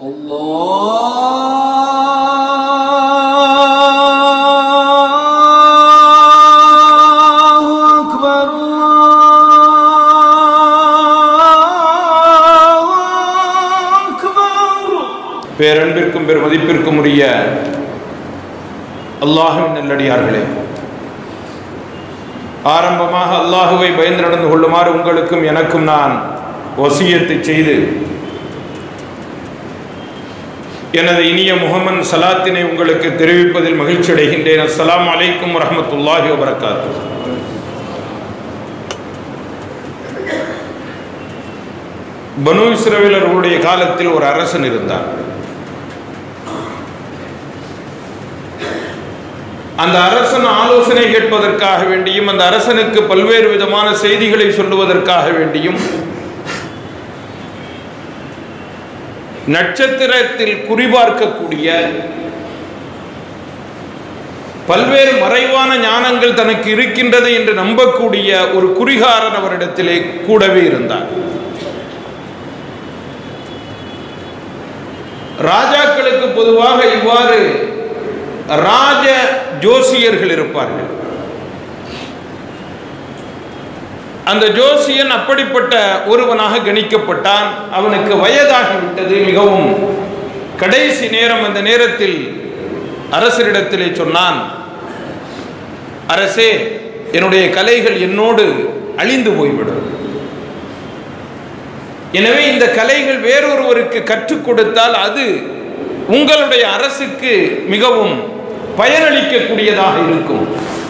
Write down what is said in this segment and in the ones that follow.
الله أكبر الله أكبر பேரன்பிற்கும் பெருமதிப்பிற்கும் உரிய அல்லாஹுவின் நல்லடியார்களே ஆரம்பமாக அல்லாஹுவை பயந்து நடந்து கொள்ளுமாறு உங்களுக்கும் எனக்கும் நான் வசியத்தை செய்து எனது இனிய முகமன் சலாத்தினை உங்களுக்கு தெரிவிப்பதில் மகிழ்ச்சி அடைகின்றேன் அஸ்ஸலாமு அலைக்கும் வரஹ்மத்துல்லாஹி வபரகாத்து பனு இஸ்ரவேலர்களுடைய காலத்தில் ஒரு அரசன் இருந்தார் அந்த அரசன் ஆலோசனை கேட்பதற்காக வேண்டியும் அந்த அரசனுக்கு பல்வேறு விதமான செய்திகளை சொல்லுவதற்காக வேண்டியும் நட்சத்திரத்தில் குறிபார்க்கக்கூடிய பல்வேறு மறைவான ஞானங்கள் தனக்கு இருக்கின்றது என்று நம்பக்கூடிய ஒரு குறிகாரன் அவரிடத்திலே கூடவே இருந்தார் ராஜாக்களுக்கு பொதுவாக இவ்வாறு ராஜ ஜோசியர்கள் இருப்பார்கள் அந்த ஜோசியன் அப்படிப்பட்ட ஒருவனாக கணிக்கப்பட்டான் அவனுக்கு வயதாகிவிட்டது மிகவும் கடைசி நேரம் அந்த நேரத்தில் அரசரிடத்திலே சொன்னான் அரசே என்னுடைய கலைகள் என்னோடு அழிந்து போய்விடும் எனவே இந்த கலைகள் வேறொருவருக்கு கற்றுக் கொடுத்தால் அது உங்களுடைய அரசுக்கு மிகவும் பயனளிக்கக்கூடியதாக இருக்கும்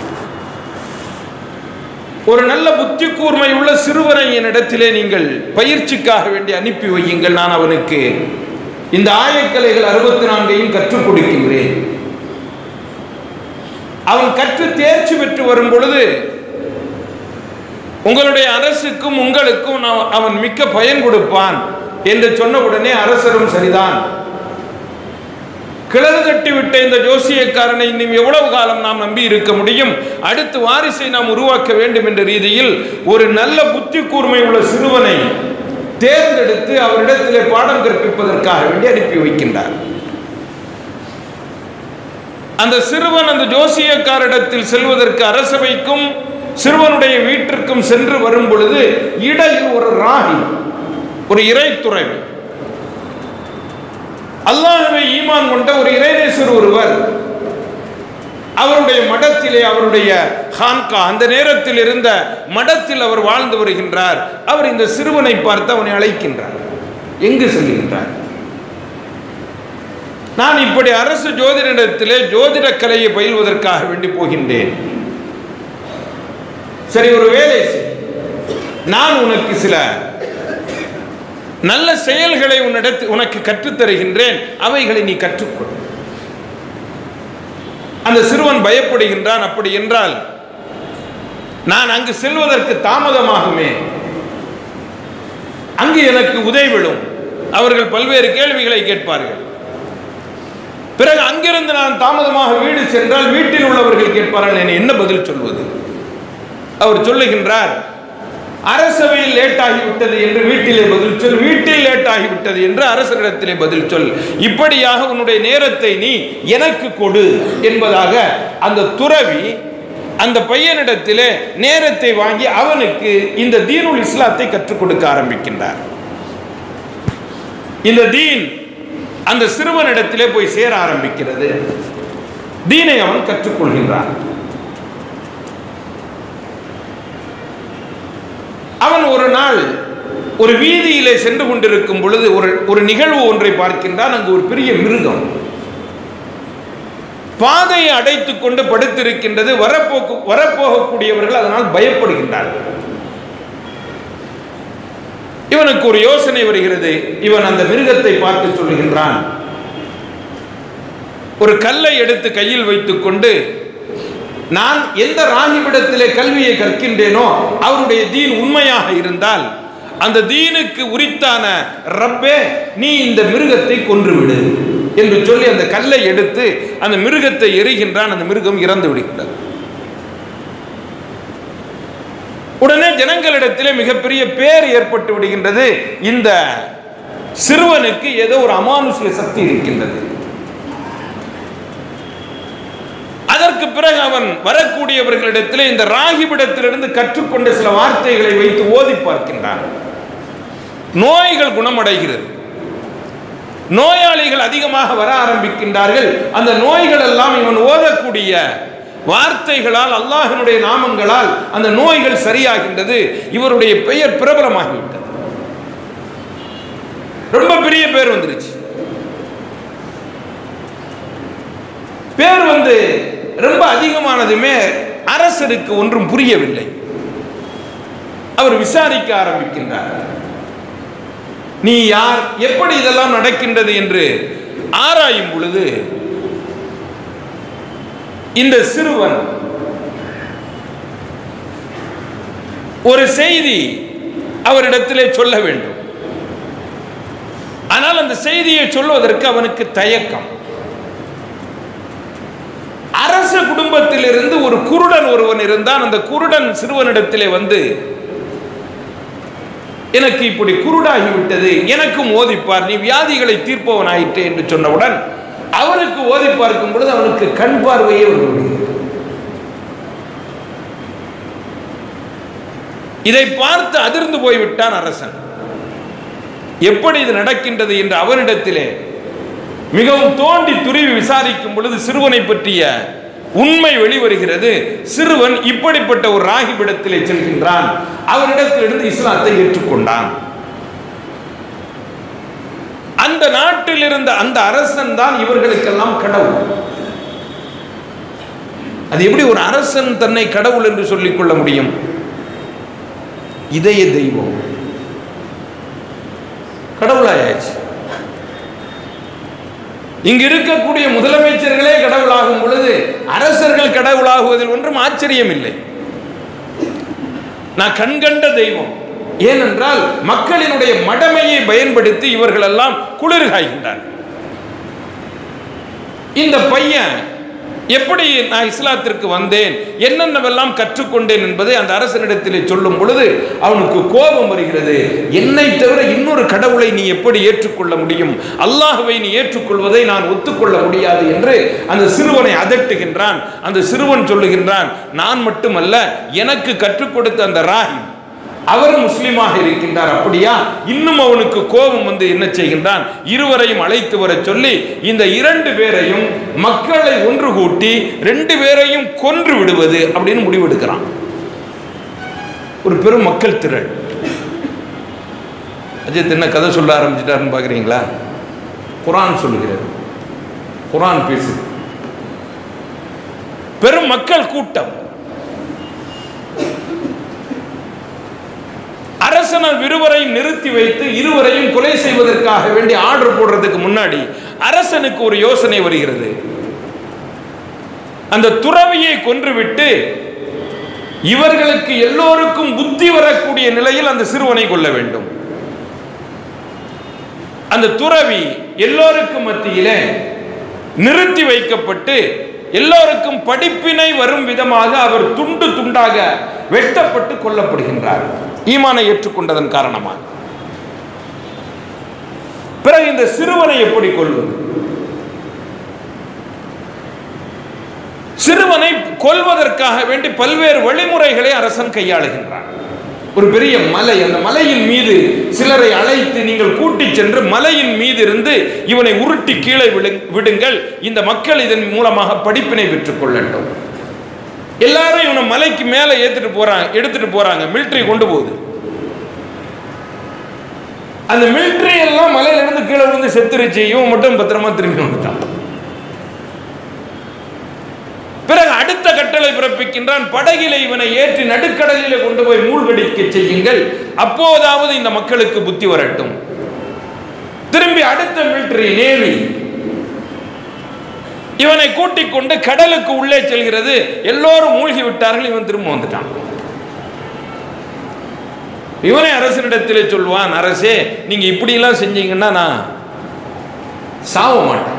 ஒரு நல்ல புத்தி கூர்மை உள்ள சிறுவனை என்னிடத்திலே நீங்கள் பயிற்சிக்காக வேண்டி அனுப்பி வையுங்கள் நான் அவனுக்கு இந்த ஆயக்கலைகள் அறுபத்தி நான்கையும் கற்றுக் கொடுக்கின்றேன் அவன் கற்று தேர்ச்சி பெற்று வரும் பொழுது உங்களுடைய அரசுக்கும் உங்களுக்கும் நான் அவன் மிக்க பயன் கொடுப்பான் என்று சொன்ன உடனே அரசரும் சரிதான் கிளறு தட்டி விட்ட இந்த ஜோசியக்காரனை இன்னும் எவ்வளவு காலம் நாம் நம்பி இருக்க முடியும் அடுத்து வாரிசை நாம் உருவாக்க வேண்டும் என்ற ரீதியில் ஒரு நல்ல புத்தி கூர்மை உள்ள சிறுவனை தேர்ந்தெடுத்து அவரிடத்திலே பாடம் கற்பிப்பதற்காக வேண்டி அனுப்பி வைக்கின்றார் அந்த சிறுவன் அந்த ஜோசியக்காரிடத்தில் செல்வதற்கு அரசவைக்கும் சிறுவனுடைய வீட்டிற்கும் சென்று வரும் பொழுது இடையில் ஒரு ராகி ஒரு இறைத்துறை அல்லாஹுவை ஈமான் கொண்ட ஒரு இறைநேசர் ஒருவர் அவருடைய மடத்திலே அவருடைய ஹான்கா அந்த நேரத்தில் இருந்த மடத்தில் அவர் வாழ்ந்து வருகின்றார் அவர் இந்த சிறுவனை பார்த்து அவனை அழைக்கின்றார் எங்கு செல்கின்றார் நான் இப்படி அரசு ஜோதிடத்திலே ஜோதிட கலையை பயில்வதற்காக வேண்டி போகின்றேன் சரி ஒரு வேலை செய் நான் உனக்கு சில நல்ல செயல்களை உன்னிடத்து உனக்கு கற்றுத்தருகின்றேன் அவைகளை நீ கற்றுக்கொள் அந்த சிறுவன் பயப்படுகின்றான் அப்படி என்றால் நான் அங்கு செல்வதற்கு தாமதமாகுமே அங்கு எனக்கு உதவிடும் அவர்கள் பல்வேறு கேள்விகளை கேட்பார்கள் பிறகு அங்கிருந்து நான் தாமதமாக வீடு சென்றால் வீட்டில் உள்ளவர்கள் கேட்பார்கள் என்னை என்ன பதில் சொல்வது அவர் சொல்லுகின்றார் அரசவையில் லேட் ஆகிவிட்டது என்று வீட்டிலே பதில் சொல் வீட்டில் லேட் ஆகிவிட்டது என்று அரசரிடத்திலே பதில் சொல் இப்படியாக உன்னுடைய நேரத்தை நீ எனக்கு கொடு என்பதாக அந்த துறவி அந்த பையனிடத்திலே நேரத்தை வாங்கி அவனுக்கு இந்த தீனுல் இஸ்லாத்தை கற்றுக் கொடுக்க ஆரம்பிக்கின்றார் இந்த தீன் அந்த சிறுவனிடத்திலே போய் சேர ஆரம்பிக்கிறது தீனை அவன் கற்றுக்கொள்கின்றான் அவன் ஒரு நாள் ஒரு வீதியிலே சென்று கொண்டிருக்கும் பொழுது ஒரு ஒரு நிகழ்வு ஒன்றை பார்க்கின்றான் அங்கு ஒரு பெரிய மிருகம் பாதையை அடைத்துக் கொண்டு படுத்திருக்கின்றது வரப்போக்கு வரப்போகக்கூடியவர்கள் அதனால் பயப்படுகின்றார்கள் இவனுக்கு ஒரு யோசனை வருகிறது இவன் அந்த மிருகத்தை பார்த்து சொல்லுகின்றான் ஒரு கல்லை எடுத்து கையில் வைத்துக்கொண்டு நான் எந்த ராகிவிடத்திலே கல்வியை கற்கின்றேனோ அவருடைய தீன் உண்மையாக இருந்தால் அந்த தீனுக்கு உரித்தான ரப்பே நீ இந்த மிருகத்தை கொன்றுவிடு என்று சொல்லி அந்த கல்லை எடுத்து அந்த மிருகத்தை எரிகின்றான் அந்த மிருகம் இறந்து விடுகின்றது உடனே ஜனங்களிடத்திலே மிகப்பெரிய பேர் ஏற்பட்டு விடுகின்றது இந்த சிறுவனுக்கு ஏதோ ஒரு அமானுஷ்ய சக்தி இருக்கின்றது அதற்கு பிறகு அவன் வரக்கூடியவர்களிடத்திலே இந்த ராகிபிடத்திலிருந்து கற்றுக்கொண்ட சில வார்த்தைகளை வைத்து ஓதி பார்க்கின்றான் நோய்கள் குணமடைகிறது நோயாளிகள் அதிகமாக வர ஆரம்பிக்கின்றார்கள் அந்த நோய்கள் எல்லாம் இவன் ஓதக்கூடிய வார்த்தைகளால் அல்லாஹினுடைய நாமங்களால் அந்த நோய்கள் சரியாகின்றது இவருடைய பெயர் பிரபலமாகிவிட்டது ரொம்ப பெரிய பேர் வந்துருச்சு பேர் வந்து ரொம்ப அதிகமானதுமே அரசருக்கு ஒன்றும் புரியவில்லை அவர் விசாரிக்க ஆரம்பிக்கின்றார் நீ யார் எப்படி இதெல்லாம் நடக்கின்றது என்று ஆராயும் பொழுது இந்த சிறுவன் ஒரு செய்தி அவரிடத்திலே சொல்ல வேண்டும் ஆனால் அந்த செய்தியை சொல்வதற்கு அவனுக்கு தயக்கம் அரச குடும்பத்திலிருந்து ஒரு குருடன் ஒருவன் இருந்தான் அந்த குருடன் சிறுவனிடத்திலே வந்து எனக்கு இப்படி குருடாகி விட்டது எனக்கும் ஓதிப்பார் நீ வியாதிகளை தீர்ப்பவன் ஆயிற்றே என்று சொன்னவுடன் அவனுக்கு ஓதி பார்க்கும் பொழுது அவனுக்கு கண் பார்வையே வந்து விடுகிறது இதை பார்த்து அதிர்ந்து போய்விட்டான் அரசன் எப்படி இது நடக்கின்றது என்று அவனிடத்திலே மிகவும் தோண்டி துருவி விசாரிக்கும் பொழுது சிறுவனை பற்றிய உண்மை வெளிவருகிறது சிறுவன் இப்படிப்பட்ட ஒரு ராகிபிடத்திலே செல்கின்றான் அவரிடத்திலிருந்து இஸ்லாத்தை ஏற்றுக்கொண்டான் அந்த நாட்டில் இருந்த அந்த அரசன் தான் இவர்களுக்கெல்லாம் கடவுள் அது எப்படி ஒரு அரசன் தன்னை கடவுள் என்று சொல்லிக் கொள்ள முடியும் இதய தெய்வம் கடவுளாயாச்சு இங்கு இருக்கக்கூடிய முதலமைச்சர்களே கடவுளாகும் பொழுது அரசர்கள் கடவுளாகுவதில் ஒன்றும் ஆச்சரியம் இல்லை நான் கண்கண்ட தெய்வம் ஏனென்றால் மக்களினுடைய மடமையை பயன்படுத்தி இவர்கள் எல்லாம் குளிர் காய்கின்றார் இந்த பையன் எப்படி நான் இஸ்லாத்திற்கு வந்தேன் என்னென்னவெல்லாம் கற்றுக்கொண்டேன் என்பதை அந்த அரசனிடத்திலே சொல்லும் பொழுது அவனுக்கு கோபம் வருகிறது என்னை தவிர இன்னொரு கடவுளை நீ எப்படி ஏற்றுக்கொள்ள முடியும் அல்லாஹுவை நீ ஏற்றுக்கொள்வதை நான் ஒத்துக்கொள்ள முடியாது என்று அந்த சிறுவனை அதட்டுகின்றான் அந்த சிறுவன் சொல்லுகின்றான் நான் மட்டுமல்ல எனக்கு கற்றுக் கொடுத்த அந்த ராஹிம் அவர் முஸ்லீமாக இருக்கின்றார் அப்படியா இன்னும் அவனுக்கு கோபம் வந்து என்ன செய்கின்றான் இருவரையும் அழைத்து வர சொல்லி இந்த இரண்டு பேரையும் மக்களை ஒன்று கூட்டி ரெண்டு பேரையும் கொன்று விடுவது அப்படின்னு முடிவெடுக்கிறான் ஒரு பெரும் மக்கள் திரள் அஜித் என்ன கதை சொல்ல ஆரம்பிச்சிட்டாருன்னு பார்க்குறீங்களா குரான் சொல்லுகிறது குரான் பேசுது பெரும் மக்கள் கூட்டம் அரசனர் இருவரையும் நிறுத்தி வைத்து இருவரையும் கொலை செய்வதற்காக வேண்டி ஆர்டர் போடுறதுக்கு முன்னாடி அரசனுக்கு ஒரு யோசனை வருகிறது அந்த துறவியை கொன்றுவிட்டு இவர்களுக்கு எல்லோருக்கும் புத்தி வரக்கூடிய நிலையில் அந்த சிறுவனை கொள்ள வேண்டும் அந்த துறவி எல்லோருக்கும் மத்தியிலே நிறுத்தி வைக்கப்பட்டு எல்லோருக்கும் படிப்பினை வரும் விதமாக அவர் துண்டு துண்டாக வெட்டப்பட்டு கொல்லப்படுகின்றார் ஈமானை ஏற்றுக்கொண்டதன் காரணமாக பிறகு இந்த சிறுவனை எப்படி கொள்வது சிறுவனை கொல்வதற்காக வேண்டி பல்வேறு வழிமுறைகளை அரசன் கையாளுகின்றான் ஒரு பெரிய மலை அந்த மலையின் மீது சிலரை அழைத்து நீங்கள் கூட்டி சென்று மலையின் மீது இருந்து இவனை உருட்டி கீழே விடு- விடுங்கள் இந்த மக்கள் இதன் மூலமாக படிப்பினை பெற்றுக் கொள்ளட்டும் எல்லாரும் இவனை மலைக்கு மேலே ஏத்துட்டு போறாங்க எடுத்துட்டு போறாங்க மிலிட்டரி கொண்டு போகுது அந்த மிலிட்டரி எல்லாம் மலையில இருந்து கீழே விழுந்து செத்துருச்சு இவன் மட்டும் பத்திரமா திரும்பி வந்துட்டான் பிறகு அடுத்த கட்டளை பிறப்பிக்கின்றான் படகிலே இவனை ஏற்றி நடுக்கடலிலே கொண்டு போய் மூழ்கடிக்க செய்யுங்கள் அப்போதாவது இந்த மக்களுக்கு புத்தி வரட்டும் திரும்பி அடுத்த மிலிட்டரி நேவி இவனை கூட்டிக் கொண்டு கடலுக்கு உள்ளே செல்கிறது எல்லோரும் மூழ்கி விட்டார்கள் இவன் திரும்ப வந்துட்டான் இவனை அரசனிடத்திலே சொல்வான் அரசே நீங்க இப்படி எல்லாம் செஞ்சீங்கன்னா நான் சாவ மாட்டேன்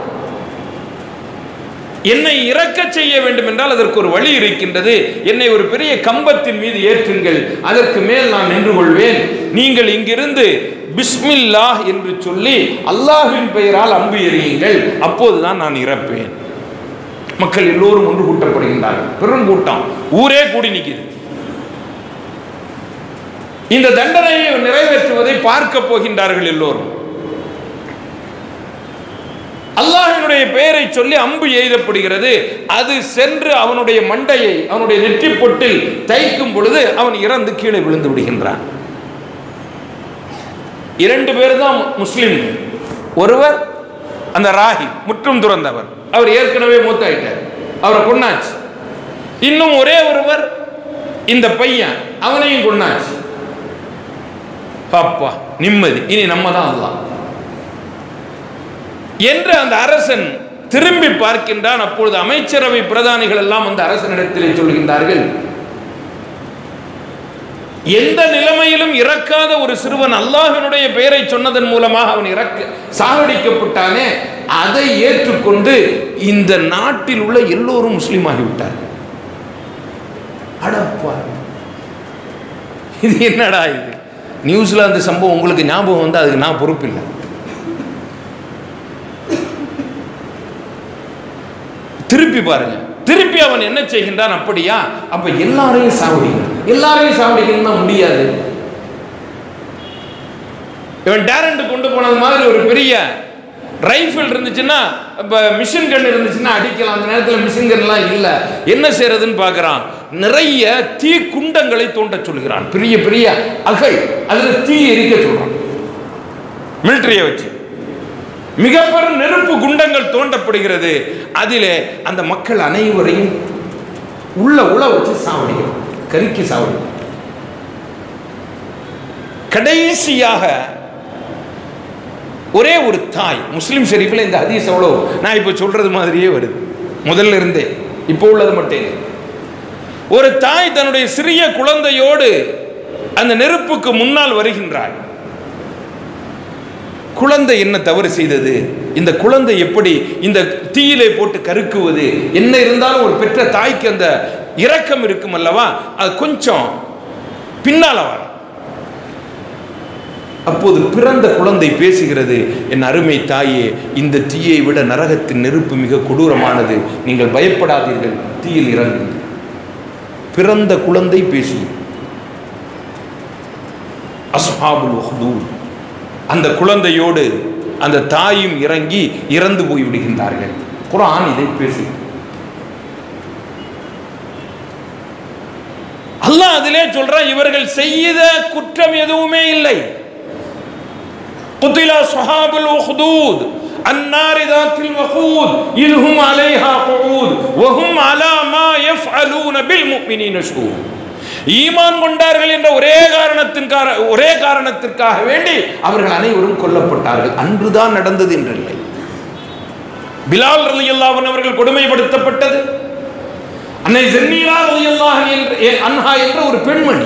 என்னை இறக்க செய்ய வேண்டும் என்றால் அதற்கு ஒரு வழி இருக்கின்றது என்னை ஒரு பெரிய கம்பத்தின் மீது ஏற்றுங்கள் அதற்கு மேல் நான் நின்று கொள்வேன் நீங்கள் இங்கிருந்து பிஸ்மில்லாஹ் என்று சொல்லி அல்லாஹ்வின் பெயரால் அம்பு எறியுங்கள் அப்போதுதான் நான் இறப்பேன் மக்கள் எல்லோரும் ஒன்று கூட்டப்படுகின்றார்கள் பெரும் கூட்டம் ஊரே கூடி நிற்குது இந்த தண்டனையை நிறைவேற்றுவதை பார்க்க போகின்றார்கள் எல்லோரும் அல்லாஹினுடைய பெயரை சொல்லி அம்பு எய்தப்படுகிறது அது சென்று அவனுடைய மண்டையை அவனுடைய நெற்றி பொட்டில் தைக்கும் பொழுது அவன் இறந்து கீழே விழுந்து விடுகின்றான் இரண்டு பேர் தான் முஸ்லிம் ஒருவர் அந்த ராகி முற்றும் துறந்தவர் அவர் ஏற்கனவே மூத்தாயிட்டார் அவரை கொன்னாச்சு இன்னும் ஒரே ஒருவர் இந்த பையன் அவனையும் கொன்னாச்சு பாப்பா நிம்மதி இனி நம்ம தான் அல்லாஹ் என்று அந்த அரசன் திரும்பி பார்க்கின்றான் அப்பொழுது அமைச்சரவை பிரதானிகள் எல்லாம் அந்த அரசனிடத்திலே சொல்கின்றார்கள் எந்த நிலைமையிலும் இறக்காத ஒரு சிறுவன் அல்லாஹினுடைய பெயரை சொன்னதன் மூலமாக அவன் இறக்க சாகடிக்கப்பட்டானே அதை ஏற்றுக்கொண்டு இந்த நாட்டில் உள்ள எல்லோரும் முஸ்லீம் ஆகிவிட்டார் அடப்பா இது என்னடா இது நியூஸ்ல அந்த சம்பவம் உங்களுக்கு ஞாபகம் வந்து அதுக்கு நான் பொறுப்பில்லை திருப்பி பாருங்க திருப்பி அவன் என்ன செய்கின்றான் அப்படியா அப்ப எல்லாரையும் சாவடிக்கணும் எல்லாரையும் சாவடிக்கணும்னா முடியாது இவன் டேரண்ட் கொண்டு போனது மாதிரி ஒரு பெரிய ரைஃபிள் இருந்துச்சுன்னா இப்போ மிஷின் கன் இருந்துச்சுன்னா அடிக்கலாம் அந்த நேரத்தில் மிஷின் கன்லாம் இல்லை என்ன செய்யறதுன்னு பார்க்குறான் நிறைய தீ குண்டங்களை தோண்ட சொல்கிறான் பெரிய பெரிய அகழ் அதில் தீ எரிக்க சொல்றான் மிலிட்டரியை வச்சு மிக பெரும் நெருப்பு குண்டங்கள் தோண்டப்படுகிறது அதிலே அந்த மக்கள் அனைவரையும் உள்ள உள்ள வச்சு சாவடிக்கும் கருக்கி சாவடிக்கும் கடைசியாக ஒரே ஒரு தாய் முஸ்லிம் ஷெரீஃபில் இந்த ஹதீஸ் எவ்வளோ நான் இப்போ சொல்றது மாதிரியே வருது முதல்ல இருந்தே இப்போ உள்ளது மட்டும் இல்லை. ஒரு தாய் தன்னுடைய சிறிய குழந்தையோடு அந்த நெருப்புக்கு முன்னால் வருகின்றாள் குழந்தை என்ன தவறு செய்தது இந்த குழந்தை எப்படி இந்த தீயிலே போட்டு கருக்குவது என்ன இருந்தாலும் ஒரு பெற்ற தாய்க்கு அந்த இரக்கம் இருக்கும் அல்லவா அது கொஞ்சம் பின்னால வர அப்போது பிறந்த குழந்தை பேசுகிறது என் அருமை தாயே இந்த தீயை விட நரகத்தின் நெருப்பு மிக கொடூரமானது நீங்கள் பயப்படாதீர்கள் தீயில் இறங்குங்கள் பிறந்த குழந்தை பேசி அஸ்ஹாபுல் உஹ்தூத் அந்த குழந்தையோடு அந்த தாயும் இறங்கி இறந்து போய் விடுகின்றார்கள் குரான் இதை பேசு அல்லாஹ் அதிலே சொல்றான் இவர்கள் செய்த குற்றம் எதுவுமே இல்லை قتل أصحاب الأخدود النار ذات الوقود إذ هم عليها قعود وهم على ما يفعلون بالمؤمنين شهود ஈமான் கொண்டார்கள் என்ற ஒரே காரணத்தின் கார- ஒரே காரணத்திற்காக வேண்டி அவர்கள் அனைவரும் கொல்லப்பட்டார்கள் அன்றுதான் நடந்தது என்றில்லை பிலால் ரலியல்லாஹு அன்ஹு அவர்கள் கொடுமைப்படுத்தப்பட்டது அன்னை ஜென்னீரா ரலியல்லாஹு என்ற எ- அன்ஹா என்ற ஒரு பெண்மணி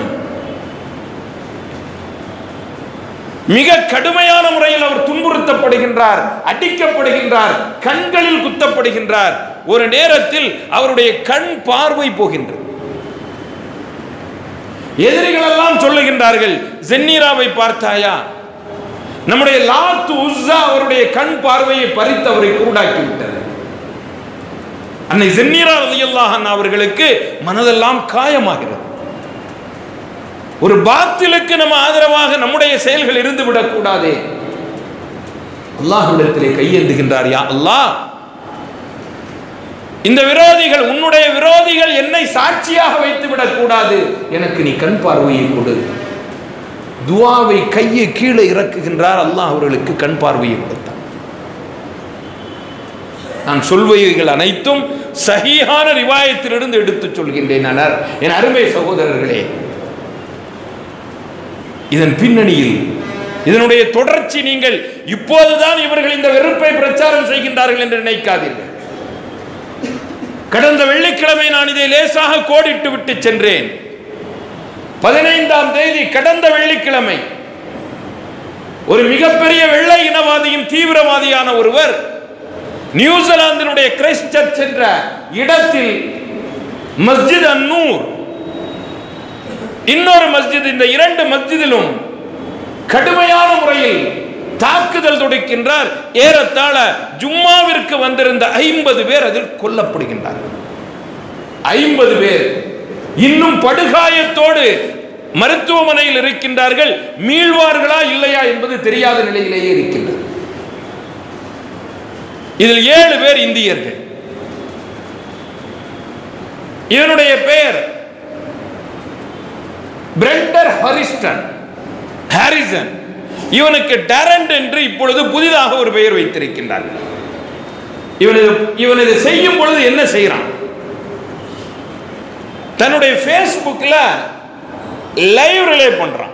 மிக கடுமையான முறையில் அவர் துன்புறுத்தப்படுகின்றார் அடிக்கப்படுகின்றார் கண்களில் குத்தப்படுகின்றார் ஒரு நேரத்தில் அவருடைய கண் பார்வை போகின்றது எதிரிகள் எல்லாம் சொல்லுகின்றார்கள் ஜென்னீராவை பார்த்தாயா நம்முடைய லாத்து உஸ்ஸா அவருடைய கண் பார்வையை பறித்து அவரை குருடாக்கி விட்டது அன்னை ஜென்னீரா ரலியல்லாஹு அன்ஹா அவர்களுக்கு மனதெல்லாம் காயமாகிறது ஒரு பாத்திலுக்கு நம்ம ஆதரவாக நம்முடைய செயல்கள் இருந்து விடக்கூடாதே அல்லாஹ்விடத்திலே கையேந்துகின்றார் யா அல்லாஹ் இந்த விரோதிகள் உன்னுடைய விரோதிகள் என்னை சாட்சியாக வைத்து விடக்கூடாது எனக்கு நீ கண் பார்வையை கொடு துவாவை கையை கீழே இறக்குகின்றார் அல்லாஹ் அவர்களுக்கு கண் பார்வையை கொடுத்தார் நான் சொல்வைகள் அனைத்தும் சஹீஹான ரிவாயத்திலிருந்து எடுத்துச் சொல்கின்றேன் நான் என் அருமை சகோதரர்களே இதன் பின்னணியில் இதனுடைய தொடர்ச்சி நீங்கள் இப்போதுதான் இவர்கள் இந்த வெறுப்பை பிரச்சாரம் செய்கின்றார்கள் என்று நினைக்காதீர்கள் கடந்த வெள்ளிக்கிழமை நான் இதை லேசாக கோடிட்டு விட்டு சென்றேன் பதினைந்தாம் தேதி கடந்த வெள்ளிக்கிழமை ஒரு மிகப்பெரிய வெள்ளை இனவாதியும் தீவிரவாதியான ஒருவர் நியூசிலாந்தினுடைய கிரைஸ்ட் சர்ச் என்ற இடத்தில் மஸ்ஜித் அன்னூர் இன்னொரு மஸ்ஜித் இந்த இரண்டு மஸ்ஜிதிலும் கடுமையான முறையில் தாக்குதல் தொடுக்கின்றார் ஏறத்தாழ ஜும்மாவிற்கு வந்திருந்த ஐம்பது பேர் அதில் கொல்லப்படுகின்றார்கள் ஐம்பது பேர் இன்னும் படுகாயத்தோடு மருத்துவமனையில் இருக்கின்றார்கள் மீள்வார்களா இல்லையா என்பது தெரியாத நிலையிலேயே இருக்கின்றது இதில் ஏழு பேர் இந்தியர்கள் இவனுடைய பெயர் பிரெண்டர் ஹரிஸ்டன் ஹாரிசன் இவனுக்கு டரண்ட் என்று இப்பொழுது புதிதாக ஒரு பெயர் வைத்திருக்கின்றார்கள் இவன் இது இவன் இதை செய்யும் பொழுது என்ன செய்யறான் தன்னுடைய ஃபேஸ்புக்கில் லைவ் ரிலே பண்றான்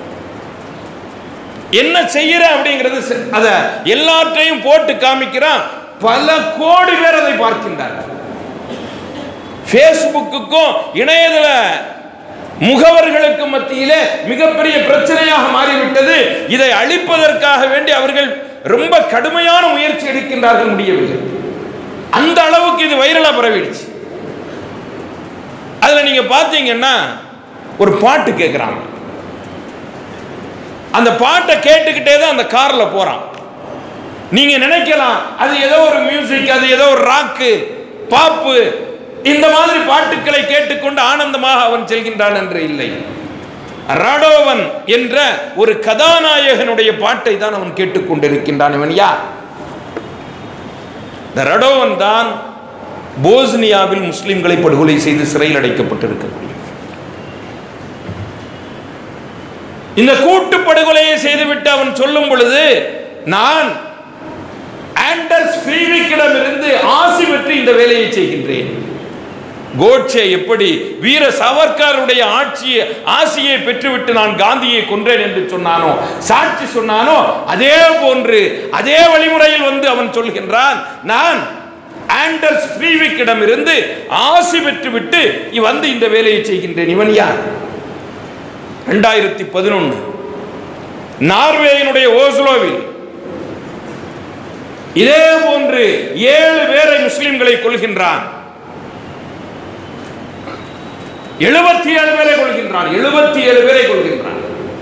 என்ன செய்யற அப்படிங்கிறது செ- அத எல்லாற்றையும் போட்டு காமிக்கிறான் பல கோடி பேர் அதை பார்க்கின்றார்கள் ஃபேஸ்புக்குக்கும் இணையதள முகவர்களுக்கு மத்தியிலே மிகப்பெரிய பிரச்சனையாக மாறிவிட்டது இதை அழிப்பதற்காக வேண்டி அவர்கள் ரொம்ப கடுமையான முயற்சி எடுக்கின்றார்கள் முடியவில்லை அந்த அளவுக்கு இது வைரலா பரவிடுச்சு அதுல நீங்க பாத்தீங்கன்னா ஒரு பாட்டு கேட்குறாங்க அந்த பாட்டை கேட்டுக்கிட்டே தான் அந்த கார்ல போறான் நீங்க நினைக்கலாம் அது ஏதோ ஒரு மியூசிக் அது ஏதோ ஒரு ராக்கு பாப்பு இந்த மாதிரி பாட்டுக்களை கேட்டுக்கொண்டு ஆனந்தமாக அவன் செல்கின்றான் என்று இல்லை ராடோவன் என்ற ஒரு கதாநாயகனுடைய பாட்டை தான் அவன் கேட்டுக்கொண்டிருக்கின்றான் இவன் யார் இந்த ரடோவன் தான் போஸ்னியாவில் முஸ்லிம்களை படுகொலை செய்து சிறையில் அடைக்கப்பட்டிருக்கக்கூடிய இந்த கூட்டு படுகொலையை செய்துவிட்டு அவன் சொல்லும் பொழுது நான் ஆண்டர்ஸ் ஃப்ரீவிக்கிடம் இருந்து ஆசி பெற்று இந்த வேலையை செய்கின்றேன் கோட்சே எப்படி வீர சவர்காருடைய ஆட்சியை ஆசியை பெற்றுவிட்டு நான் காந்தியை கொன்றேன் என்று சொன்னானோ சாட்சி சொன்னானோ அதே போன்று அதே வழிமுறையில் வந்து அவன் சொல்கின்றான் நான் ஆண்டர்ஸ் ஃப்ரீவிக்கிடம் இருந்து ஆசி பெற்றுவிட்டு இ- வந்து இந்த வேலையை செய்கின்றேன் இவன் யார் ரெண்டாயிரத்தி பதினொன்று நார்வேயினுடைய ஓஸ்லோவில் இதே போன்று ஏழு பேரை முஸ்லிம்களை கொள்கின்றான் எழுபத்தி ஏழு பேரை கொள்கின்றான் எழுபத்தி ஏழு பேரை கொள்கின்றான்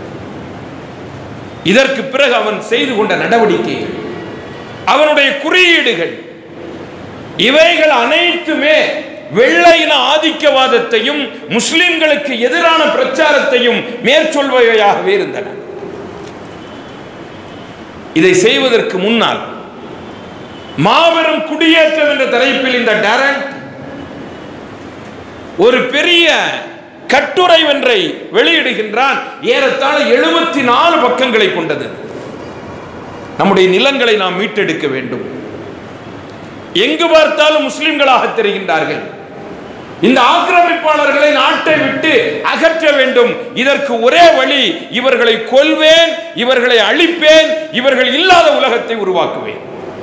இதற்கு பிறகு அவன் செய்து கொண்ட நடவடிக்கைகள் அவனுடைய குறியீடுகள் இவைகள் அனைத்துமே வெள்ளையின ஆதிக்கவாதத்தையும் முஸ்லிம்களுக்கு எதிரான பிரச்சாரத்தையும் மேற்சொல்பவையாகவே இருந்தன இதை செய்வதற்கு முன்னால் மாபெரும் குடியேற்றம் என்ற தலைப்பில் இந்த டேரண்ட் ஒரு பெரிய கட்டுரை ஒன்றை வெளியிடுகின்றான் ஏறத்தாழ எழுபத்தி நாலு பக்கங்களை கொண்டது நம்முடைய நிலங்களை நாம் மீட்டெடுக்க வேண்டும் எங்கு பார்த்தாலும் முஸ்லிம்களாக தெரிகின்றார்கள் இந்த ஆக்கிரமிப்பாளர்களை நாட்டை விட்டு அகற்ற வேண்டும் இதற்கு ஒரே வழி இவர்களை கொல்வேன் இவர்களை அழிப்பேன் இவர்கள் இல்லாத உலகத்தை உருவாக்குவேன்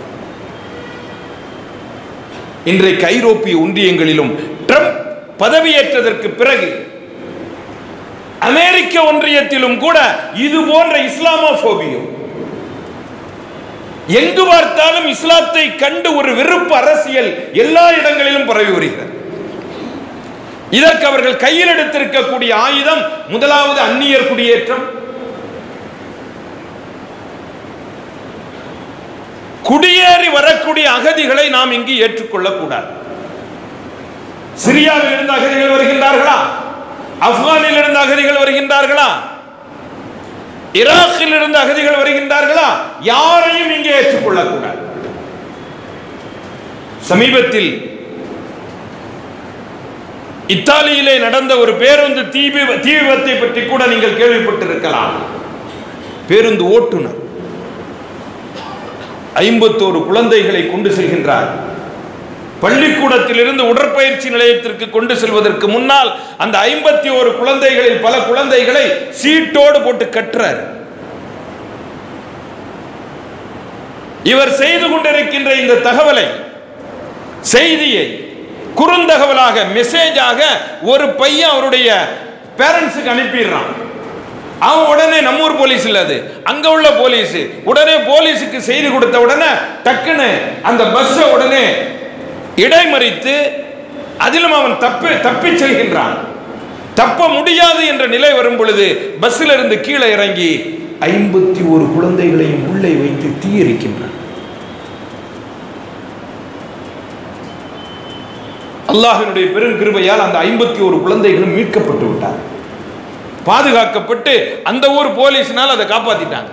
இன்றைக்கு ஐரோப்பிய ஒன்றியங்களிலும் ட்ரம்ப் பதவியேற்றதற்கு பிறகு அமெரிக்க ஒன்றியத்திலும் கூட இது போன்ற இஸ்லாமோபோபியம் எங்கு பார்த்தாலும் இஸ்லாத்தை கண்டு ஒரு வெறுப்பு அரசியல் எல்லா இடங்களிலும் பரவி வருகிறது இதற்கு அவர்கள் கையில் எடுத்திருக்கக்கூடிய ஆயுதம் முதலாவது அந்நியர் குடியேற்றம் குடியேறி வரக்கூடிய அகதிகளை நாம் இங்கு ஏற்றுக்கொள்ளக் கூடாது சிரியாவில் இருந்து அகதிகள் வருகின்றார்களா ஆப்கானில் இருந்து அகதிகள் வருகின்றார்களா ஈராக்கில் இருந்து அகதிகள் வருகின்றார்களா யாரையும் இங்கே ஏற்றுக்கொள்ளக்கூடாது சமீபத்தில் இத்தாலியிலே நடந்த ஒரு பேருந்து தீ விப- தீ விபத்தை பற்றி கூட நீங்கள் கேள்விப்பட்டிருக்கலாம் பேருந்து ஓட்டுநர் ஐம்பத்தோரு குழந்தைகளை கொண்டு செல்கின்றார் பள்ளிக்கூடத்தில் இருந்து உடற்பயிற்சி நிலையத்திற்கு கொண்டு செல்வதற்கு முன்னால் அந்த ஐம்பத்தி ஒரு குழந்தைகளில் பல குழந்தைகளை சீட்டோடு போட்டு கட்டுறார் இவர் செய்து கொண்டிருக்கின்ற இந்த தகவலை செய்தியை குறுந்தகவலாக மெசேஜாக ஒரு பையன் அவருடைய பேரண்ட்ஸுக்கு அனுப்பிடுறான் அவன் உடனே நம்மூர் போலீஸ் இல்ல அது அங்க உள்ள போலீஸ் உடனே போலீஸுக்கு செய்தி கொடுத்த உடனே டக்குன்னு அந்த பஸ்ஸை உடனே இடைமறித்து அதிலும் அவன் தப்பி தப்பிச் செல்கின்றான் தப்ப முடியாது என்ற நிலை வரும் பொழுது பஸ்ஸில் இருந்து கீழே இறங்கி ஐம்பத்தி ஒரு குழந்தைகளையும் உள்ளே வைத்து தீயரிக்கின்றான் அல்லாஹினுடைய பெருங்கிருபையால் அந்த ஐம்பத்தி ஒரு குழந்தைகளும் மீட்கப்பட்டு விட்டார் பாதுகாக்கப்பட்டு அந்த ஊர் போலீஸ்னால் அதை காப்பாத்திட்டாங்க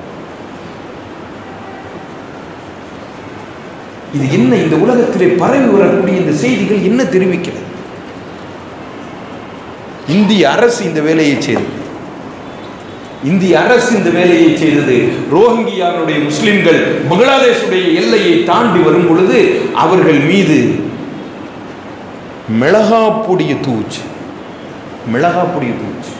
இது என்ன இந்த உலகத்திலே பரவி வரக்கூடிய இந்த செய்திகள் என்ன தெரிவிக்கிறது இந்திய அரசு இந்த வேலையை செய்தது இந்திய அரசு இந்த வேலையை செய்தது ரோஹிங்கியானுடைய முஸ்லிம்கள் பங்களாதேஷுடைய எல்லையை தாண்டி வரும் பொழுது அவர்கள் மீது மிளகா பொடிய தூச்சு மிளகா பொடிய தூச்சு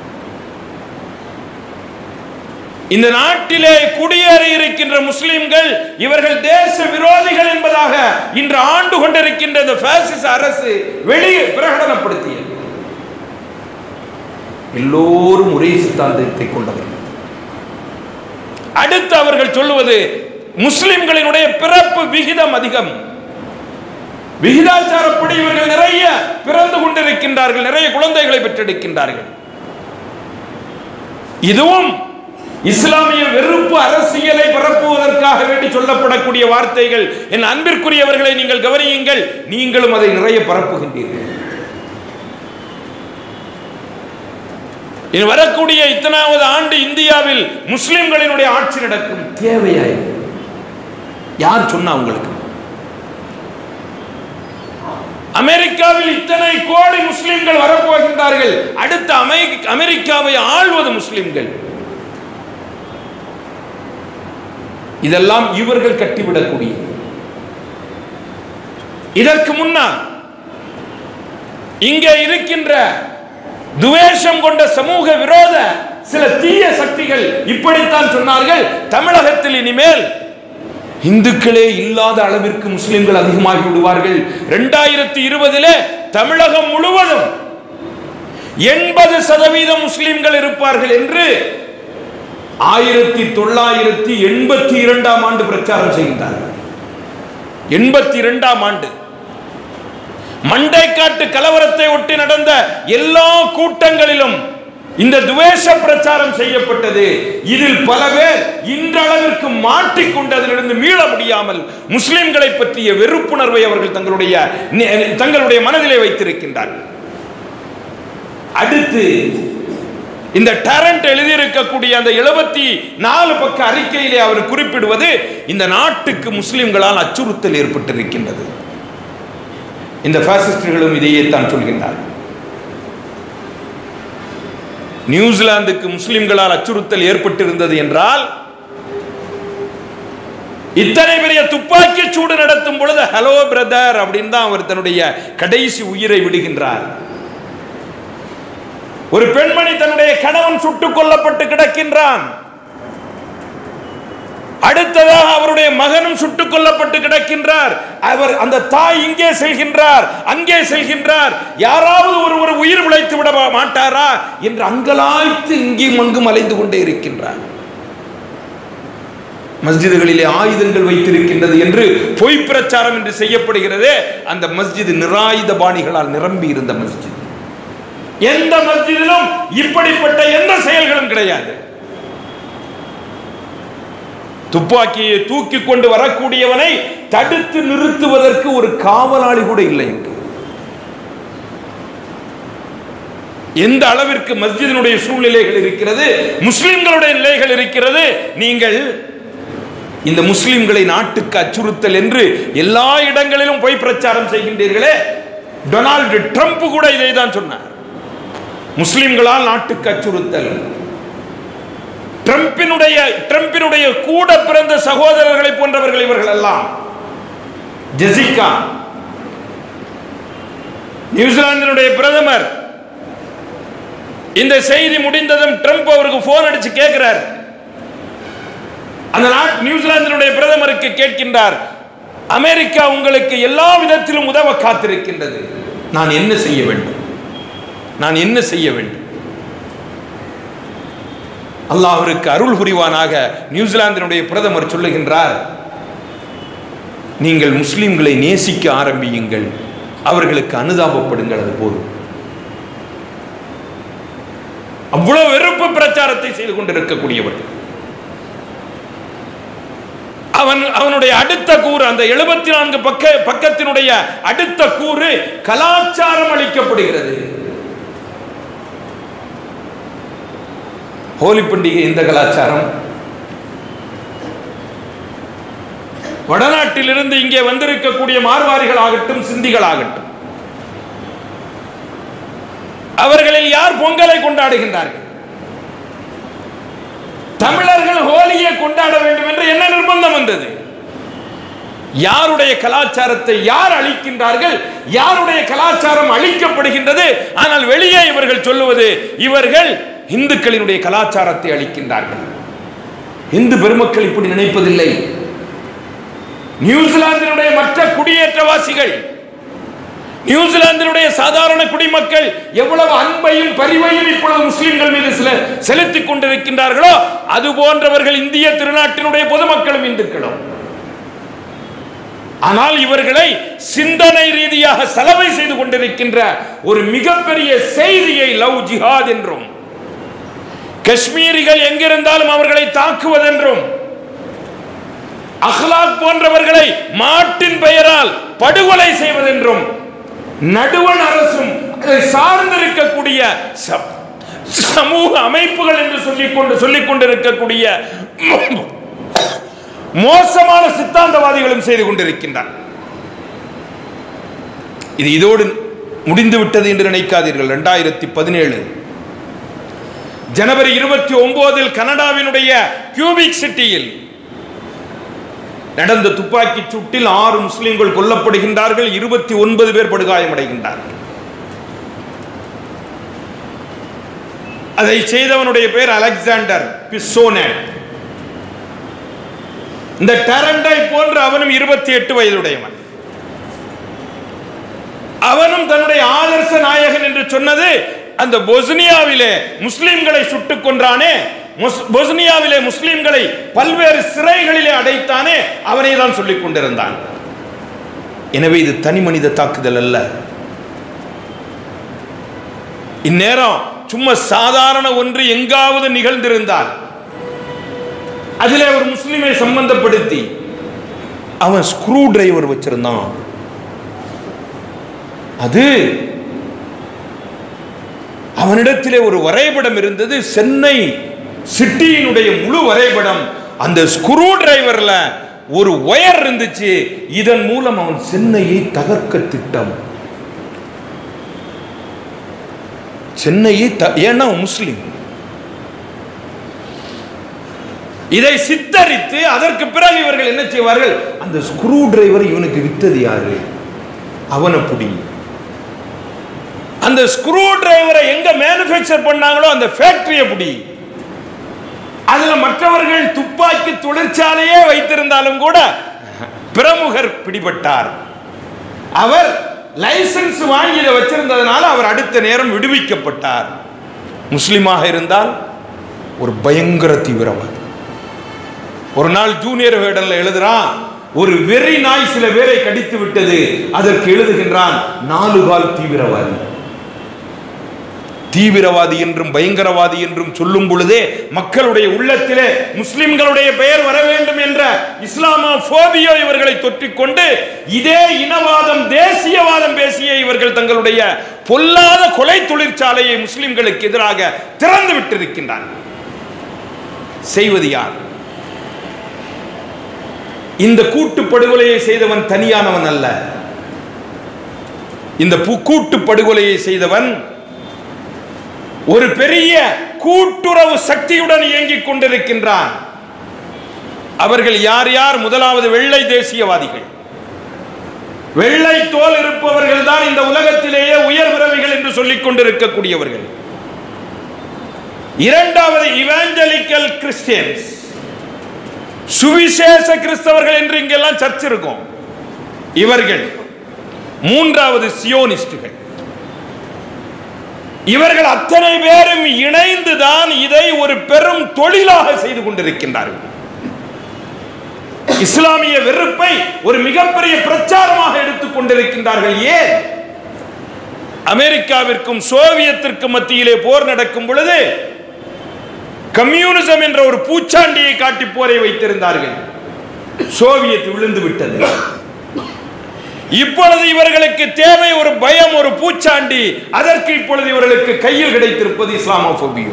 இந்த நாட்டிலே குடியேறி இருக்கின்ற முஸ்லிம்கள் இவர்கள் தேச விரோதிகள் என்பதாக இன்று ஆண்டு கொண்டிருக்கின்ற இந்த பாசிச அரசு வெளியே பிரகடனப்படுத்தியது எல்லோரும் ஒரே சித்தாந்தத்தை கொண்டவர்கள் அடுத்து அவர்கள் சொல்லுவது முஸ்லிம்களினுடைய பிறப்பு விகிதம் அதிகம் விகிதாச்சாரப்படி இவர்கள் நிறைய பிறந்து கொண்டிருக்கின்றார்கள் நிறைய குழந்தைகளை பெற்றெடுக்கின்றார்கள் இதுவும் இஸ்லாமிய வெறுப்பு அரசியலை பரப்புவதற்காக வேண்டி சொல்லப்படக்கூடிய வார்த்தைகள் என் அன்பிற்குரியவர்களை நீங்கள் கவனியுங்கள் நீங்களும் அதை நிறைய பரப்புகின்றீர்கள் இனி வரக்கூடிய இத்தனாவது ஆண்டு இந்தியாவில் முஸ்லிம்களினுடைய ஆட்சி நடக்கும் தேவையாய் யார் சொன்னா உங்களுக்கு அமெரிக்காவில் இத்தனை கோடி முஸ்லிம்கள் வரப்போகின்றார்கள் அடுத்த அமெரி- அமெரிக்காவை ஆள்வது முஸ்லிம்கள் இதெல்லாம் இவர்கள் கட்டிவிடக்கூடிய இதற்கு முன்னால் இங்கே இருக்கின்ற துவேஷம் கொண்ட சமூக விரோத சில தீய சக்திகள் இப்படித்தான் சொன்னார்கள் தமிழகத்தில் இனிமேல் இந்துக்களே இல்லாத அளவிற்கு முஸ்லிம்கள் அதிகமாகி விடுவார்கள் இரண்டாயிரத்தி இருபதிலே தமிழகம் முழுவதும் எண்பது சதவீதம் முஸ்லிம்கள் இருப்பார்கள் என்று ஆயிரத்தி தொள்ளாயிரத்தி எண்பத்தி இரண்டாம் ஆண்டு பிரச்சாரம் செய்கின்றார்கள் எண்பத்தி இரண்டாம் ஆண்டு மண்டைக்காட்டு கலவரத்தை ஒட்டி நடந்த எல்லா கூட்டங்களிலும் இந்த துவேஷ பிரச்சாரம் செய்யப்பட்டது இதில் பல பேர் இன்றளவிற்கு மாட்டிக்கொண்டு அதிலிருந்து மீள முடியாமல் முஸ்லிம்களை பற்றிய வெறுப்புணர்வை அவர்கள் தங்களுடைய நி- தங்களுடைய மனதிலே வைத்திருக்கின்றார்கள் அடுத்து இந்த டரண்ட் எழுதியிருக்கக்கூடிய அந்த எழுபத்தி நாலு பக்க அறிக்கையிலே அவர் குறிப்பிடுவது இந்த நாட்டுக்கு முஸ்லிம்களால் அச்சுறுத்தல் ஏற்பட்டிருக்கின்றது இந்த பாசிஸ்டுகளும் இதையே தான் சொல்கின்றார்கள் நியூசிலாந்துக்கு முஸ்லிம்களால் அச்சுறுத்தல் ஏற்பட்டிருந்தது என்றால் இத்தனை பெரிய துப்பாக்கி சூடு நடத்தும் பொழுது ஹலோ பிரதர் அப்படின்னு தான் அவர் தன்னுடைய கடைசி உயிரை விடுகின்றார் ஒரு பெண்மணி தன்னுடைய கணவன் சுட்டுக் கொல்லப்பட்டு கிடக்கின்றான் அடுத்ததாக அவருடைய மகனும் சுட்டுக் கொல்லப்பட்டு கிடக்கின்றார் அவர் அந்த தாய் இங்கே செல்கின்றார் அங்கே செல்கின்றார் யாராவது ஒருவர் உயிர் பிழைத்து விட மாட்டாரா என்று அங்கலாய்த்து இங்கேயும் அங்கும் அலைந்து கொண்டே இருக்கின்றார் மஸ்ஜிதுகளிலே ஆயுதங்கள் வைத்திருக்கின்றது என்று பொய் பிரச்சாரம் என்று செய்யப்படுகிறது அந்த மஸ்ஜிது நிராயுத பாணிகளால் நிரம்பி இருந்த மஸ்ஜித் எந்த மஸ்ஜிதிலும் இப்படிப்பட்ட எந்த செயல்களும் கிடையாது துப்பாக்கியை தூக்கி கொண்டு வரக்கூடியவனை தடுத்து நிறுத்துவதற்கு ஒரு காவலாளி கூட இல்லை இங்கு எந்த அளவிற்கு மஸ்ஜிதினுடைய சூழ்நிலைகள் இருக்கிறது முஸ்லிம்களுடைய நிலைகள் இருக்கிறது நீங்கள் இந்த முஸ்லிம்களை நாட்டுக்கு அச்சுறுத்தல் என்று எல்லா இடங்களிலும் போய் பிரச்சாரம் செய்கின்றீர்களே டொனால்டு ட்ரம்ப் கூட இதை தான் சொன்னார் முஸ்லிம்களால் நாட்டுக்கு அச்சுறுத்தல் ட்ரம்பினுடைய ட்ரம்பினுடைய கூட பிறந்த சகோதரர்களை போன்றவர்கள் இவர்கள் எல்லாம் ஜெசிகா நியூசிலாந்தினுடைய பிரதமர் இந்த செய்தி முடிந்ததும் ட்ரம்ப் அவருக்கு போன் அடிச்சு கேட்கிறார் அந்த நாட் நியூசிலாந்தினுடைய பிரதமருக்கு கேட்கின்றார் அமெரிக்கா உங்களுக்கு எல்லா விதத்திலும் உதவ காத்திருக்கின்றது நான் என்ன செய்ய வேண்டும் நான் என்ன செய்ய வேண்டும் அல்லாஹ்விற்கு அருள் புரிவானாக நியூசிலாந்தினுடைய பிரதமர் சொல்லுகின்றார் நீங்கள் முஸ்லிம்களை நேசிக்க ஆரம்பியுங்கள் அவர்களுக்கு அனுதாபப்படுங்கள் அது போதும் அவ்வளவு வெறுப்பு பிரச்சாரத்தை செய்து கொண்டிருக்கக்கூடியவர்கள் அவன் அவனுடைய அடுத்த கூறு அந்த எழுபத்தி நான்கு பக்க பக்கத்தினுடைய அடுத்த கூறு கலாச்சாரம் அளிக்கப்படுகிறது ஹோலி பண்டிகை இந்த கலாச்சாரம் வடநாட்டிலிருந்து இங்கே வந்திருக்கக்கூடிய மார்வாரிகள் ஆகட்டும் சிந்திகள் ஆகட்டும் அவர்களில் யார் பொங்கலை கொண்டாடுகின்றார்கள் தமிழர்கள் ஹோலியை கொண்டாட வேண்டும் என்று என்ன நிர்பந்தம் வந்தது யாருடைய கலாச்சாரத்தை யார் அழிக்கின்றார்கள் யாருடைய கலாச்சாரம் அழிக்கப்படுகின்றது ஆனால் வெளியே இவர்கள் சொல்லுவது இவர்கள் இந்துக்களினுடைய கலாச்சாரத்தை அழிக்கின்றார்கள் இந்து பெருமக்கள் இப்படி நினைப்பதில்லை நியூசிலாந்தினுடைய மற்ற குடியேற்றவாசிகள் நியூசிலாந்தினுடைய சாதாரண குடிமக்கள் எவ்வளவு அன்பையும் பரிவையும் இப்பொழுது முஸ்லிம்கள் மீது சில செலுத்திக் கொண்டிருக்கின்றார்களோ அது போன்றவர்கள் இந்திய திருநாட்டினுடைய பொதுமக்களும் இந்துக்களும் ஆனால் இவர்களை சிந்தனை ரீதியாக செலவை செய்து கொண்டிருக்கின்ற ஒரு மிகப்பெரிய செய்தியை லவ் ஜிஹாத் என்றும் காஷ்மீரிகள் எங்கிருந்தாலும் அவர்களை தாக்குவதென்றும் அஹ்லாக் போன்றவர்களை மாட்டின் பெயரால் படுகொலை செய்வதென்றும் நடுவண் அரசும் அதை சார்ந்திருக்கக்கூடிய ச- சமூக அமைப்புகள் என்று சொல்லிக் கொண்டு சொல்லிக் கொண்டிருக்கக்கூடிய மோசமான சித்தாந்தவாதிகளும் செய்து கொண்டிருக்கின்றார் இது இதோடு முடிந்து விட்டது என்று நினைக்காதீர்கள் இரண்டாயிரத்தி பதினேழு ஜனவரி இருபத்தி ஒன்பதில் கனடாவினுடைய கியூபிக் சிட்டியில் நடந்த துப்பாக்கி சூட்டில் ஆறு முஸ்லிம்கள் கொல்லப்படுகின்றார்கள் இருபத்தி ஒன்பது பேர் படுகாயமடைகின்றார்கள் அதை செய்தவனுடைய பேர் அலெக்சாண்டர் பிசோனட் இந்த டரண்டை போன்று அவனும் இருபத்தி எட்டு வயதுடையவன் அவனும் தன்னுடைய ஆதர்ச நாயகன் என்று சொன்னது அந்த பொஸ்னியாவிலே முஸ்லிம்களை சுட்டுக் கொன்றானே முஸ்- பொஸ்னியாவிலே முஸ்லிம்களை பல்வேறு சிறைகளிலே அடைத்தானே அவனை தான் சொல்லிக் கொண்டிருந்தான் எனவே இது தனி மனித தாக்குதல் அல்ல இந்நேரம் சும்மா சாதாரண ஒன்று எங்காவது நிகழ்ந்திருந்தால் அதிலே ஒரு முஸ்லிமை சம்பந்தப்படுத்தி அவன் ஸ்க்ரூ டிரைவர் வச்சிருந்தான் அது அவனிடத்திலே ஒரு வரைபடம் இருந்தது சென்னை சிட்டியினுடைய முழு வரைபடம் அந்த ஸ்க்ரூ டிரைவர்ல ஒரு ஒயர் இருந்துச்சு இதன் மூலம் அவன் சென்னையை தகர்க்க திட்டம் சென்னையை த- ஏன்னா அவன் முஸ்லிம் இதை சித்தரித்து அதற்கு பிறகு இவர்கள் என்ன செய்வார்கள் அந்த ஸ்க்ரூ டிரைவர் இவனுக்கு வித்தது யாரு அவனை புடி அந்த ஸ்க்ரூ டிரைவரை எங்க மேனுஃபேக்சர் பண்ணாங்களோ அந்த ஃபேக்டரியை புடி அதுல மற்றவர்கள் துப்பாக்கி தொழிற்சாலையே வைத்திருந்தாலும் கூட பிரமுகர் பிடிபட்டார் அவர் லைசன்ஸ் வாங்கி இதை வச்சிருந்ததுனால அவர் அடுத்த நேரம் விடுவிக்கப்பட்டார் முஸ்லிமாக இருந்தால் ஒரு பயங்கர தீவிரவாதி ஒரு நாள் ஜூனியர் வேடன்ல எழுதுறான் ஒரு வெறி நாய் சில பேரை கடித்து விட்டது அதற்கு எழுதுகின்றான் நாலு கால் தீவிரவாதி தீவிரவாதி என்றும் பயங்கரவாதி என்றும் சொல்லும் பொழுதே மக்களுடைய உள்ளத்திலே முஸ்லிம்களுடைய பெயர் வர வேண்டும் என்ற இஸ்லாமா போபியோ இவர்களை தொற்றிக்கொண்டு இதே இனவாதம் தேசியவாதம் பேசிய இவர்கள் தங்களுடைய பொல்லாத கொலை தொழிற்சாலையை முஸ்லிம்களுக்கு எதிராக திறந்து விட்டிருக்கின்றார்கள் செய்வது யார் இந்த கூட்டு படுகொலையை செய்தவன் தனியானவன் அல்ல இந்த பு- கூட்டு படுகொலையை செய்தவன் ஒரு பெரிய கூட்டுறவு சக்தியுடன் இயங்கிக் கொண்டிருக்கின்றான் அவர்கள் யார் யார் முதலாவது வெள்ளை தேசியவாதிகள் வெள்ளை தோல் இருப்பவர்கள் தான் இந்த உலகத்திலேயே உயர் பிறவிகள் என்று சொல்லிக் கொண்டிருக்கக்கூடியவர்கள் இரண்டாவது இவாஞ்சலிக்கல் கிறிஸ்டியன்ஸ் சுவிசேஷ கிறிஸ்தவர்கள் என்று இங்கெல்லாம் சர்ச் இருக்கும் இவர்கள் மூன்றாவது சியோனிஸ்டுகள் இவர்கள் அத்தனை பேரும் இணைந்துதான் இதை ஒரு பெரும் தொழிலாக செய்து கொண்டிருக்கின்றார்கள் இஸ்லாமிய வெறுப்பை ஒரு மிகப்பெரிய பிரச்சாரமாக எடுத்துக் கொண்டிருக்கின்றார்கள் ஏன் அமெரிக்காவிற்கும் சோவியத்திற்கும் மத்தியிலே போர் நடக்கும் பொழுது கம்யூனிசம் என்ற ஒரு பூச்சாண்டியை காட்டி போரை வைத்திருந்தார்கள் சோவியத் விழுந்து விட்டது இப்பொழுது இவர்களுக்கு தேவை ஒரு பயம் ஒரு பூச்சாண்டி அதற்கு இப்பொழுது இவர்களுக்கு கையில் கிடைத்திருப்பது இஸ்லாமோபோபியோ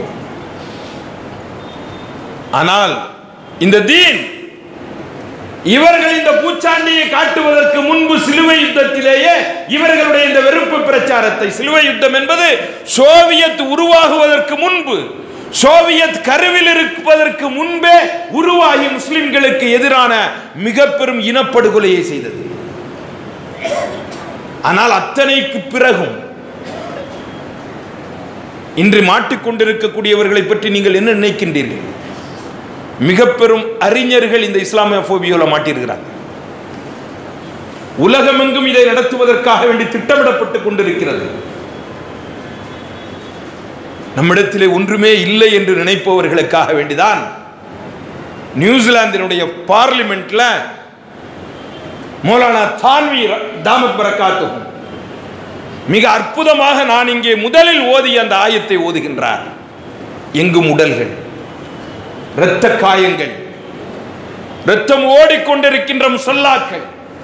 ஆனால் இந்த தீன் இவர்கள் இந்த பூச்சாண்டியை காட்டுவதற்கு முன்பு சிலுவை யுத்தத்திலேயே இவர்களுடைய இந்த வெறுப்பு பிரச்சாரத்தை சிலுவை யுத்தம் என்பது சோவியத் உருவாகுவதற்கு முன்பு சோவியத் கருவில் இருப்பதற்கு முன்பே உருவாகி முஸ்லிம்களுக்கு எதிரான மிக பெரும் இனப்படுகொலையை செய்தது ஆனால் அத்தனைக்கு பிறகும் இன்று மாட்டிக்கொண்டிருக்கக்கூடியவர்களை பற்றி நீங்கள் என்ன நினைக்கின்றீர்கள் மிக பெரும் அறிஞர்கள் இந்த இஸ்லாமிய போபியோல மாட்டியிருக்கிறார் உலகமெங்கும் இதை நடத்துவதற்காக வேண்டி திட்டமிடப்பட்டுக் கொண்டிருக்கிறது நம்மிடத்திலே ஒன்றுமே இல்லை என்று நினைப்பவர்களுக்காக வேண்டிதான் நியூசிலாந்தினுடைய பார்லிமெண்ட்ல மௌலானா தான்வி தாமத் பரக்காத்து மிக அற்புதமாக நான் இங்கே முதலில் ஓதிய அந்த ஆயத்தை ஓதுகின்றார் எங்கும் உடல்கள் இரத்த காயங்கள் இரத்தம் ஓடிக்கொண்டிருக்கின்ற முசல்லாக்கள்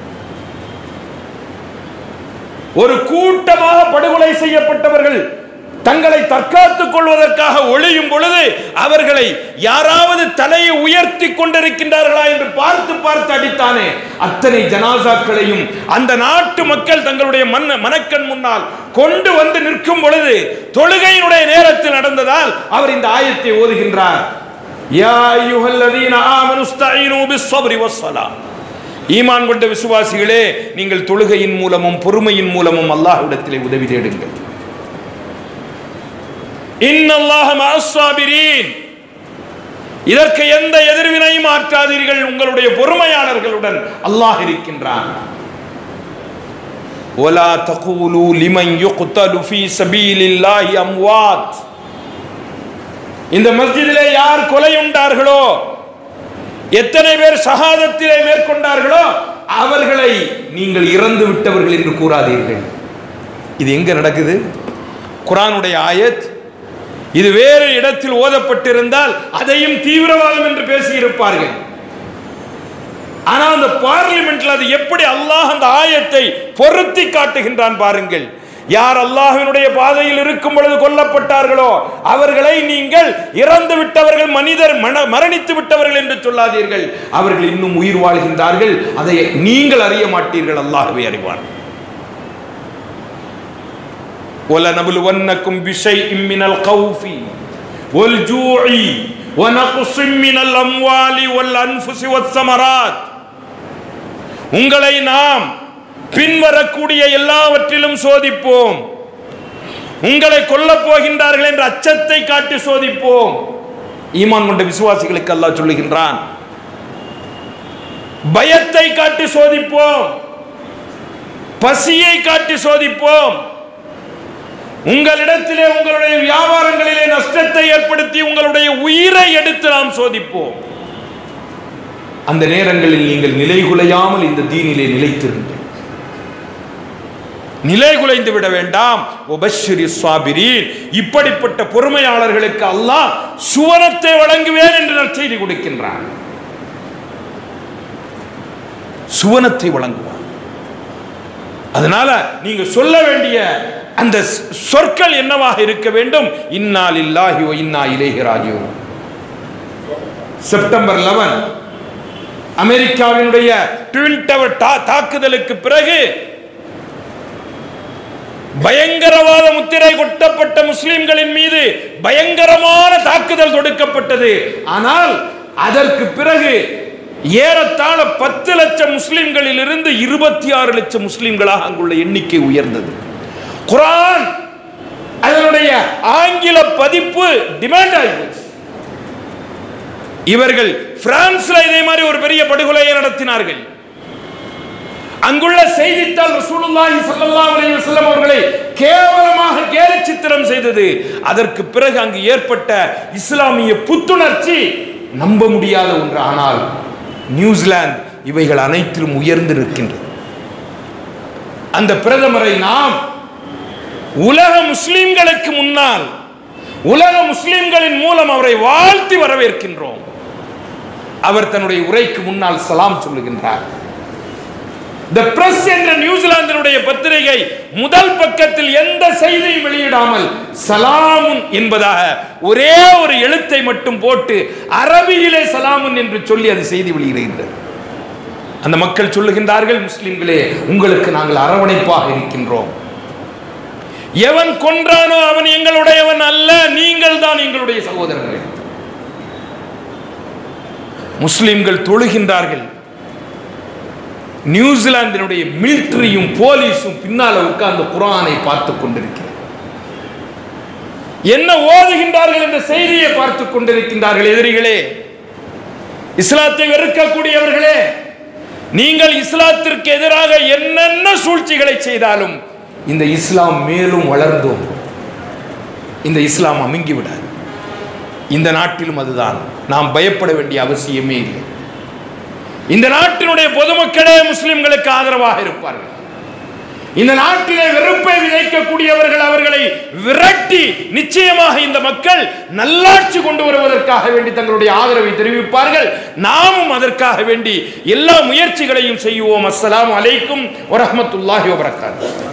ஒரு கூட்டமாக படுகொலை செய்யப்பட்டவர்கள் தங்களை தற்காத்துக் கொள்வதற்காக ஒளியும் பொழுது அவர்களை யாராவது தலையை உயர்த்தி கொண்டிருக்கின்றார்களா என்று பார்த்து பார்த்து அடித்தானே அத்தனை ஜனாசாக்களையும் அந்த நாட்டு மக்கள் தங்களுடைய மன் மனக்கண் முன்னால் கொண்டு வந்து நிற்கும் பொழுது தொழுகையினுடைய நேரத்தில் நடந்ததால் அவர் இந்த ஆயத்தை ஓதுகின்றார் யா அய்யுஹல்லதீன ஆமனு ஸ்தஈனு பிஸ்ஸப்ரி வஸ்ஸலாம் ஈமான் கொண்ட விசுவாசிகளே நீங்கள் தொழுகையின் மூலமும் பொறுமையின் மூலமும் அல்லாஹ்விடத்திலே உதவி தேடுங்கள் இன்னல்லாஹ மஅஸ்ஸாபிரீன் இதற்கு எந்த எதிர்வினையும் ஆற்றாதீர்கள் உங்களுடைய பொறுமையாளர்களுடன் அல்லாஹ் இருக்கின்றான் ولا تقولوا لمن يقتل في سبيل الله اموات இந்த மஸ்ஜிதிலே யார் கொலையுண்டார்களோ எத்தனை பேர் சகாதத்திலே மேற்கொண்டார்களோ அவர்களை நீங்கள் இறந்து விட்டவர்கள் என்று கூறாதீர்கள் இது எங்க நடக்குது குரானுடைய ஆயத் இது வேறு இடத்தில் ஓதப்பட்டிருந்தால் அதையும் தீவிரவாதம் என்று பேசியிருப்பார்கள் ஆனால் அந்த பார்லிமெண்ட்ல அது எப்படி அல்லாஹ் அந்த ஆயத்தை பொருத்தி காட்டுகின்றான் பாருங்கள் யார் அல்லாஹ்வினுடைய பாதையில் இருக்கும் பொழுது கொல்லப்பட்டார்களோ அவர்களை நீங்கள் இறந்து விட்டவர்கள் மனிதர் மன மரணித்து விட்டவர்கள் என்று சொல்லாதீர்கள் அவர்கள் இன்னும் உயிர் வாழ்கின்றார்கள் அதை நீங்கள் அறிய மாட்டீர்கள் அல்லாஹ்வே அறிவான் ولنبلونكم بشيء من الخوف والجوع ونقص من الأموال والأنفس والثمرات உங்களை நாம் பின்வரக்கூடிய எல்லாவற்றிலும் சோதிப்போம் உங்களை கொல்லப் போகின்றார்கள் என்ற அச்சத்தை காட்டி சோதிப்போம் ஈமான் கொண்ட விசுவாசிகளுக்கு அல்லாஹ் சொல்லுகின்றான் பயத்தை காட்டி சோதிப்போம் பசியை காட்டி சோதிப்போம் உங்களிடத்திலே உங்களுடைய வியாபாரங்களிலே நஷ்டத்தை ஏற்படுத்தி உங்களுடைய உயிரை எடுத்து நாம் சோதிப்போம் அந்த நேரங்களில் நீங்கள் நிலைகுலையாமல் இந்த தீனிலே நிலைத்திருங்கள் நிலை குலைந்து விட வேண்டாம் உபஸ்ரீ சுவாபிரீன் இப்படிப்பட்ட பொறுமையாளர்களுக்கு அல்லாஹ் சுவனத்தை வழங்குவேன் என்று நற்செய்தி கொடுக்கின்றான் சுவனத்தை வழங்குவான் அதனால நீங்க சொல்ல வேண்டிய அந்த சொற்கள் என்னவாக இருக்க வேண்டும் இன்னா லில்லாஹி வ இன்னா இலைஹி ராஜிஊன் செப்டம்பர் 11 அமெரிக்காவினுடைய ட்வின் டவர் தாக்குதலுக்கு பிறகு பயங்கரவாத முத்திரை கொட்டப்பட்ட முஸ்லிம்களின் மீது பயங்கரமான தாக்குதல் தொடுக்கப்பட்டது ஆனால் அதற்கு பிறகு ஏறத்தாழ பத்து லட்சம் முஸ்லிம்களில் இருந்து இருபத்தி ஆறு லட்சம் முஸ்லிம்களாக அங்குள்ள எண்ணிக்கை உயர்ந்தது குரான் அதனுடைய ஆங்கில பதிப்பு டிமாண்ட் ஆகிப்போச்சு இவர்கள் பிரான்ஸ்ல இதே மாதிரி ஒரு பெரிய படுகொலையை நடத்தினார்கள் அங்குள்ள செய்தித்தாள் ரசூலுல்லாஹி ஸல்லல்லாஹு அலைஹி வஸல்லம் அவர்களை கேவலமாக கேலி சித்திரம் செய்தது அதற்கு பிறகு அங்கு ஏற்பட்ட இஸ்லாமிய புத்துணர்ச்சி நம்ப முடியாத ஒன்று ஆனால் நியூசிலாந்து இவைகள் அனைத்திலும் உயர்ந்து நிற்கின்றது அந்த பிரதமரை நாம் உலக முஸ்லிம்களுக்கு முன்னால் உலக முஸ்லிம்களின் மூலம் அவரை வாழ்த்தி வரவேற்கின்றோம் அவர் தன்னுடைய உரைக்கு முன்னால் சலாம் சொல்லுகின்றார் த பிரஸ் என்ற நியூசிலாந்தினுடைய பத்திரிகை முதல் பக்கத்தில் எந்த செய்தியும் வெளியிடாமல் சலாமுன் என்பதாக ஒரே ஒரு எழுத்தை மட்டும் போட்டு அரபியிலே சலாமுன் என்று சொல்லி அது செய்தி வெளியிடுகின்றது அந்த மக்கள் சொல்லுகின்றார்கள் முஸ்லிம்களே உங்களுக்கு நாங்கள் அரவணைப்பாக இருக்கின்றோம் எவன் கொன்றானோ அவன் எங்களுடையவன் அல்ல நீங்கள் தான் எங்களுடைய சகோதரர்கள் முஸ்லிம்கள் தொழுகின்றார்கள் நியூசிலாந்தினுடைய மிலிட்டரியும் போலீஸும் பின்னால உட்கார்ந்து குரானை பார்த்து கொண்டிருக்கிறார் என்ன ஓதுகின்றார்கள் என்ற செய்தியை பார்த்து கொண்டிருக்கின்றார்கள் எதிரிகளே இஸ்லாத்தை வெறுக்கக்கூடியவர்களே நீங்கள் இஸ்லாத்திற்கு எதிராக என்னென்ன சூழ்ச்சிகளை செய்தாலும் இந்த இஸ்லாம் மேலும் வளர்ந்தோம் இந்த இஸ்லாம் அமுங்கி விடாது இந்த நாட்டிலும் அதுதான் நாம் பயப்பட வேண்டிய அவசியமே இல்லை இந்த நாட்டினுடைய பொதுமக்களே முஸ்லிம்களுக்கு ஆதரவாக இருப்பார்கள் இந்த நாட்டிலே வெறுப்பை விதைக்கக்கூடியவர்கள் அவர்களை விரட்டி நிச்சயமாக இந்த மக்கள் நல்லாட்சி கொண்டு வருவதற்காக வேண்டி தங்களுடைய ஆதரவை தெரிவிப்பார்கள் நாமும் அதற்காக வேண்டி எல்லா முயற்சிகளையும் செய்வோம் அஸ்ஸலாமு அலைக்கும் வரஹ்மத்துல்லாஹி வபரகாத்துஹு